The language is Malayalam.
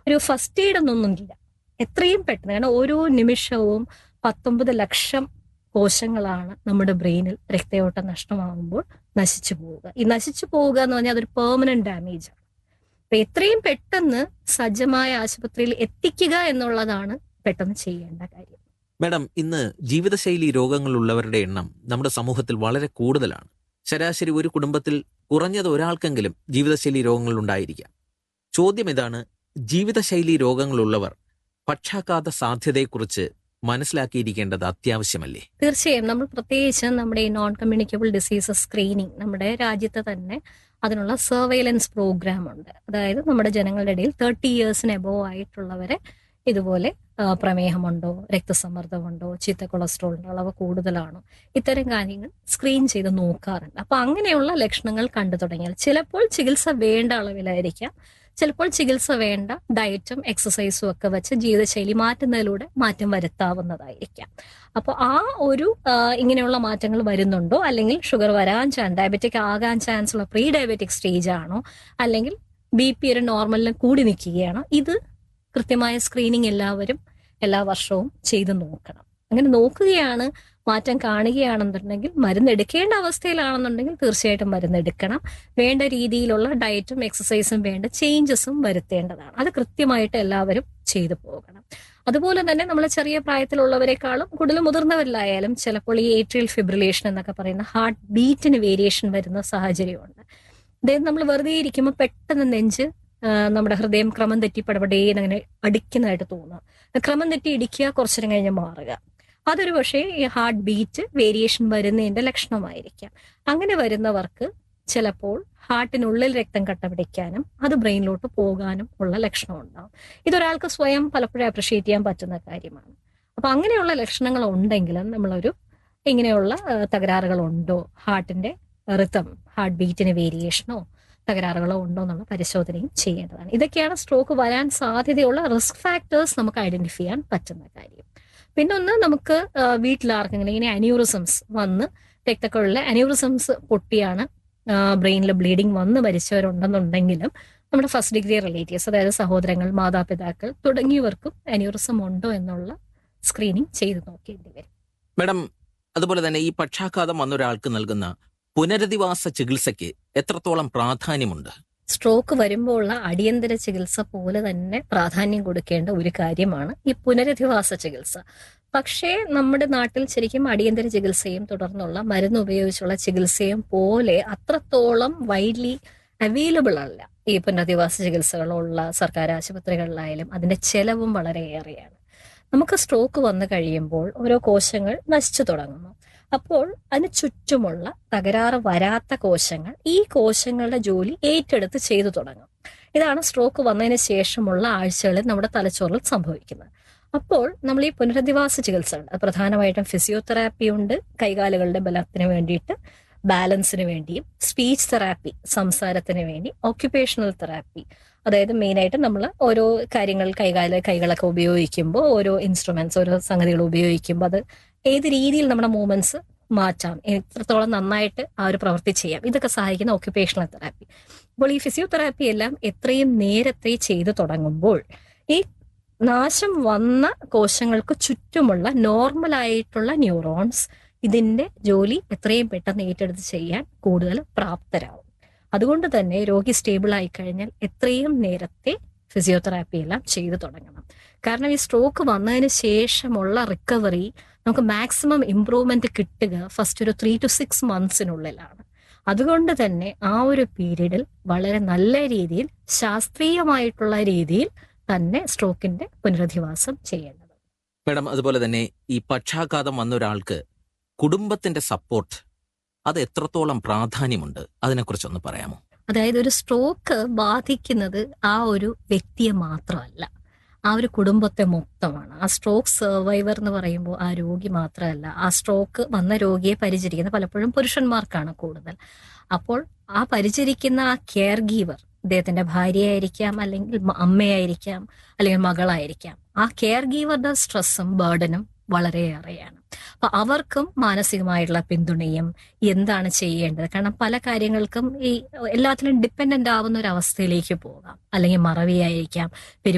ഒരു ഫസ്റ്റ് എയ്ഡ് ഒന്നൊന്നുമില്ല എത്രയും പെട്ടെന്ന് കാരണം ഓരോ നിമിഷവും പത്തൊമ്പത് ലക്ഷം കോശങ്ങളാണ് നമ്മുടെ ബ്രെയിനിൽ രക്തയോട്ടം നഷ്ടമാകുമ്പോൾ നശിച്ചു പോവുക ഈ നശിച്ചു പോവുക എന്ന് പറഞ്ഞാൽ അതൊരു പെർമനന്റ് ഡാമേജ് ആണ് അപ്പൊ എത്രയും പെട്ടെന്ന് സജ്ജമായ ആശുപത്രിയിൽ എത്തിക്കുക എന്നുള്ളതാണ് പെട്ടെന്ന് ചെയ്യേണ്ട കാര്യം മാഡം ഇന്ന് ജീവിതശൈലി രോഗങ്ങളുള്ളവരുടെ എണ്ണം നമ്മുടെ സമൂഹത്തിൽ വളരെ കൂടുതലാണ് ശരാശരി ഒരു കുടുംബത്തിൽ കുറഞ്ഞത് ഒരാൾക്കെങ്കിലും ജീവിതശൈലി രോഗങ്ങൾ ഉണ്ടായിരിക്കാം ചോദ്യം ഇതാണ് ജീവിതശൈലി രോഗങ്ങളുള്ളവർ പക്ഷാഘാത സാധ്യതയെക്കുറിച്ച് മനസ്സിലാക്കിയിരിക്കേണ്ടത് അത്യാവശ്യമല്ലേ തീർച്ചയായും നമ്മൾ പ്രത്യേകിച്ച് നമ്മുടെ ഈ നോൺ കമ്മ്യൂണിക്കബിൾ ഡിസീസസ് സ്ക്രീനിങ് നമ്മുടെ രാജ്യത്ത് തന്നെ അതിനുള്ള സർവൈലൻസ് പ്രോഗ്രാം ഉണ്ട് അതായത് നമ്മുടെ ജനങ്ങളുടെ ഇടയിൽ തേർട്ടി ഇയേഴ്സിന് എബോവ് ആയിട്ടുള്ളവരെ ഇതുപോലെ ആ, പ്രമേഹമുണ്ടോ രക്തസമ്മർദ്ദമുണ്ടോ ചീത്ത കൊളസ്ട്രോളിന്റെ അളവ് കൂടുതലാണോ ഇത്തരം കാര്യങ്ങൾ സ്ക്രീൻ ചെയ്ത് നോക്കാറുണ്ട് അപ്പൊ അങ്ങനെയുള്ള ലക്ഷണങ്ങൾ കണ്ടു തുടങ്ങിയാൽ ചിലപ്പോൾ ചികിത്സ വേണ്ട അളവിലായിരിക്കാം ചിലപ്പോൾ ചികിത്സ വേണ്ട ഡയറ്റും എക്സസൈസും ഒക്കെ വെച്ച് ജീവിതശൈലി മാറ്റുന്നതിലൂടെ മാറ്റം വരുത്താവുന്നതായിരിക്കാം അപ്പോൾ ആ ഒരു ആ, ഇങ്ങനെയുള്ള മാറ്റങ്ങൾ വരുന്നുണ്ടോ അല്ലെങ്കിൽ ഷുഗർ വരാൻ ചാൻസ് ഡയബറ്റിക് ആകാൻ ചാൻസ് ഉള്ള പ്രീ ഡയബറ്റിക് സ്റ്റേജ് ആണോ അല്ലെങ്കിൽ ബി പി ഒരു നോർമലിന് കൂടി നിൽക്കുകയാണോ ഇത് കൃത്യമായ സ്ക്രീനിങ് എല്ലാവരും എല്ലാ വർഷവും ചെയ്ത് നോക്കണം അങ്ങനെ നോക്കുകയാണ് മാറ്റം കാണുകയാണെന്നുണ്ടെങ്കിൽ മരുന്ന് എടുക്കേണ്ട അവസ്ഥയിലാണെന്നുണ്ടെങ്കിൽ തീർച്ചയായിട്ടും മരുന്ന് എടുക്കണം വേണ്ട രീതിയിലുള്ള ഡയറ്റും എക്സസൈസും വേണ്ട ചേഞ്ചസും വരുത്തേണ്ടതാണ് അത് കൃത്യമായിട്ട് എല്ലാവരും ചെയ്തു പോകണം അതുപോലെ തന്നെ നമ്മൾ ചെറിയ പ്രായത്തിലുള്ളവരെക്കാളും കൂടുതൽ മുതിർന്നവരിലായാലും ചിലപ്പോൾ ഈ ഏട്രിയൽ ഫിബ്രിലേഷൻ എന്നൊക്കെ പറയുന്ന ഹാർട്ട് ബീറ്റിന് വേരിയേഷൻ വരുന്ന സാഹചര്യമുണ്ട് അതായത് നമ്മൾ വെറുതെ ഇരിക്കുമ്പോൾ പെട്ടെന്ന് നെഞ്ച് ആ, നമ്മുടെ ഹൃദയം ക്രമം തെറ്റി പടപടേന്ന് അങ്ങനെ അടിക്കുന്നതായിട്ട് തോന്നുക ക്രമം തെറ്റി ഇടിക്കുക കുറച്ചേരം കഴിഞ്ഞ് മാറുക അതൊരു പക്ഷേ ഈ ഹാർട്ട് ബീറ്റ് വേരിയേഷൻ വരുന്നതിന്റെ ലക്ഷണമായിരിക്കാം അങ്ങനെ വരുന്നവർക്ക് ചിലപ്പോൾ ഹാർട്ടിനുള്ളിൽ രക്തം കട്ട പിടിക്കാനും അത് ബ്രെയിനിലോട്ട് പോകാനും ഉള്ള ലക്ഷണം ഉണ്ടാവും ഇതൊരാൾക്ക് സ്വയം പലപ്പോഴും അപ്രിഷിയേറ്റ് ചെയ്യാൻ പറ്റുന്ന കാര്യമാണ് അപ്പൊ അങ്ങനെയുള്ള ലക്ഷണങ്ങൾ ഉണ്ടെങ്കിലും നമ്മളൊരു ഇങ്ങനെയുള്ള ആ, തകരാറുകൾ ഉണ്ടോ ഹാർട്ടിന്റെ റിത്തം ഹാർട്ട് ബീറ്റിന് വേരിയേഷനോ തകരാറുകളോ ഉണ്ടോ എന്നുള്ള പരിശോധനയും ചെയ്യേണ്ടതാണ് ഇതൊക്കെയാണ് സ്ട്രോക്ക് വരാൻ സാധ്യതയുള്ള റിസ്ക് ഫാക്ടേഴ്സ് നമുക്ക് ഐഡന്റിഫൈ ചെയ്യാൻ പറ്റുന്ന കാര്യം പിന്നെ ഒന്ന് നമുക്ക് ആ, വീട്ടിലാർക്കെങ്കിലും ഇങ്ങനെ അന്യൂറിസംസ് വന്ന് രക്തക്കുഴലിലെ അന്യൂറിസംസ് പൊട്ടിയാണ് ബ്രെയിനിൽ ബ്ലീഡിങ് വന്ന് മരിച്ചവരുണ്ടെന്നുണ്ടെങ്കിലും നമ്മുടെ ഫസ്റ്റ് ഡിഗ്രി റിലേറ്റീവ്സ് അതായത് സഹോദരങ്ങൾ മാതാപിതാക്കൾ തുടങ്ങിയവർക്കും അന്യൂറിസം ഉണ്ടോ എന്നുള്ള സ്ക്രീനിങ് ചെയ്ത് നോക്കേണ്ടി വരും മാഡം അതുപോലെ തന്നെ ഈ പക്ഷാഘാതം വന്ന ഒരാൾക്ക് നൽകുന്ന പുനരധിവാസ ചികിത്സയ്ക്ക് എത്രത്തോളം പ്രാധാന്യമുണ്ട് സ്ട്രോക്ക് വരുമ്പോൾ ഉള്ള അടിയന്തര ചികിത്സ പോലെ തന്നെ പ്രാധാന്യം കൊടുക്കേണ്ട ഒരു കാര്യമാണ് ഈ പുനരധിവാസ ചികിത്സ പക്ഷേ നമ്മുടെ നാട്ടിൽ ശരിക്കും അടിയന്തര ചികിത്സയും തുടർന്നുള്ള മരുന്ന് ഉപയോഗിച്ചുള്ള ചികിത്സയും പോലെ അത്രത്തോളം വൈഡ്ലി അവൈലബിൾ അല്ല ഈ പുനരധിവാസ ചികിത്സകളുള്ള സർക്കാർ ആശുപത്രികളിലായാലും അതിന്റെ ചെലവും വളരെയേറെയാണ് നമുക്ക് സ്ട്രോക്ക് വന്നു കഴിയുമ്പോൾ ഓരോ കോശങ്ങൾ നശിച്ചു തുടങ്ങുന്നു അപ്പോൾ അതിന് ചുറ്റുമുള്ള തകരാറ് വരാത്ത കോശങ്ങൾ ഈ കോശങ്ങളുടെ ജോലി ഏറ്റെടുത്ത് ചെയ്തു തുടങ്ങും ഇതാണ് സ്ട്രോക്ക് വന്നതിന് ശേഷമുള്ള ആഴ്ചകളിൽ നമ്മുടെ തലച്ചോറിൽ സംഭവിക്കുന്നത് അപ്പോൾ നമ്മൾ ഈ പുനരധിവാസ ചികിത്സകൾ അത് പ്രധാനമായിട്ടും ഫിസിയോതെറാപ്പി ഉണ്ട് കൈകാലുകളുടെ ബലത്തിന് വേണ്ടിയിട്ട് ബാലൻസിന് വേണ്ടിയും സ്പീച്ച് തെറാപ്പി സംസാരത്തിന് വേണ്ടി ഓക്യുപേഷണൽ തെറാപ്പി അതായത് മെയിനായിട്ട് നമ്മൾ ഓരോ കാര്യങ്ങൾ കൈകാല കൈകളൊക്കെ ഉപയോഗിക്കുമ്പോൾ ഓരോ ഇൻസ്ട്രുമെന്റ്സ് ഓരോ സംഗതികൾ ഉപയോഗിക്കുമ്പോൾ അത് ഏത് രീതിയിൽ നമ്മുടെ മൂവ്മെന്റ്സ് മാറ്റാം എത്രത്തോളം നന്നായിട്ട് ആ ഒരു പ്രവൃത്തി ചെയ്യാം ഇതൊക്കെ സഹായിക്കുന്ന ഓക്യുപേഷണൽ തെറാപ്പി അപ്പോൾ ഈ ഫിസിയോതെറാപ്പി എല്ലാം എത്രയും നേരത്തെ ചെയ്തു തുടങ്ങുമ്പോൾ ഈ നാശം വന്ന കോശങ്ങൾക്ക് ചുറ്റുമുള്ള നോർമൽ ആയിട്ടുള്ള ന്യൂറോൺസ് ഇതിന്റെ ജോലി എത്രയും പെട്ടെന്ന് ഏറ്റെടുത്ത് ചെയ്യാൻ കൂടുതൽ പ്രാപ്തരാകും അതുകൊണ്ട് തന്നെ രോഗി സ്റ്റേബിൾ ആയി കഴിഞ്ഞാൽ എത്രയും നേരത്തെ ഫിസിയോതെറാപ്പി എല്ലാം ചെയ്തു തുടങ്ങണം കാരണം ഈ സ്ട്രോക്ക് വന്നതിന് ശേഷമുള്ള റിക്കവറി നമുക്ക് മാക്സിമം ഇംപ്രൂവ്മെന്റ് കിട്ടുക ഫസ്റ്റ് ഒരു ത്രീ ടു സിക്സ് മന്ത്സിനുള്ളിലാണ് അതുകൊണ്ട് തന്നെ ആ ഒരു പീരീഡിൽ വളരെ നല്ല രീതിയിൽ ശാസ്ത്രീയമായിട്ടുള്ള രീതിയിൽ തന്നെ സ്ട്രോക്കിന്റെ പുനരധിവാസം ചെയ്യേണ്ടത് മാഡം അതുപോലെ തന്നെ ഈ പക്ഷാഘാതം വന്ന ഒരാൾക്ക് കുടുംബത്തിന്റെ സപ്പോർട്ട് അത് എത്രത്തോളം പ്രാധാന്യമുണ്ട് അതിനെക്കുറിച്ചൊന്ന് പറയാമോ അതായത് ഒരു സ്ട്രോക്ക് ബാധിക്കുന്നത് ആ ഒരു വ്യക്തിയെ മാത്രമല്ല ആ ഒരു കുടുംബത്തെ മൊത്തമാണ് ആ സ്ട്രോക്ക് സർവൈവർ എന്ന് പറയുമ്പോൾ ആ രോഗി മാത്രമല്ല ആ സ്ട്രോക്ക് വന്ന രോഗിയെ പരിചരിക്കുന്ന പലപ്പോഴും പുരുഷന്മാർക്കാണ് കൂടുതൽ അപ്പോൾ ആ പരിചരിക്കുന്ന ആ കെയർ ഗീവർ അദ്ദേഹത്തിന്റെ ഭാര്യയായിരിക്കാം അല്ലെങ്കിൽ മ- അമ്മയായിരിക്കാം അല്ലെങ്കിൽ മകളായിരിക്കാം ആ കെയർ ഗീവറുടെ സ്ട്രെസ്സും ബേർഡനും വളരെയേറെയാണ് അപ്പൊ അവർക്കും മാനസികമായിട്ടുള്ള പിന്തുണയും എന്താണ് ചെയ്യേണ്ടത് കാരണം പല കാര്യങ്ങൾക്കും ഈ എല്ലാത്തിലും ഡിപ്പെൻഡന്റ് ആവുന്ന ഒരു അവസ്ഥയിലേക്ക് പോകാം അല്ലെങ്കിൽ മറവിയായിരിക്കാം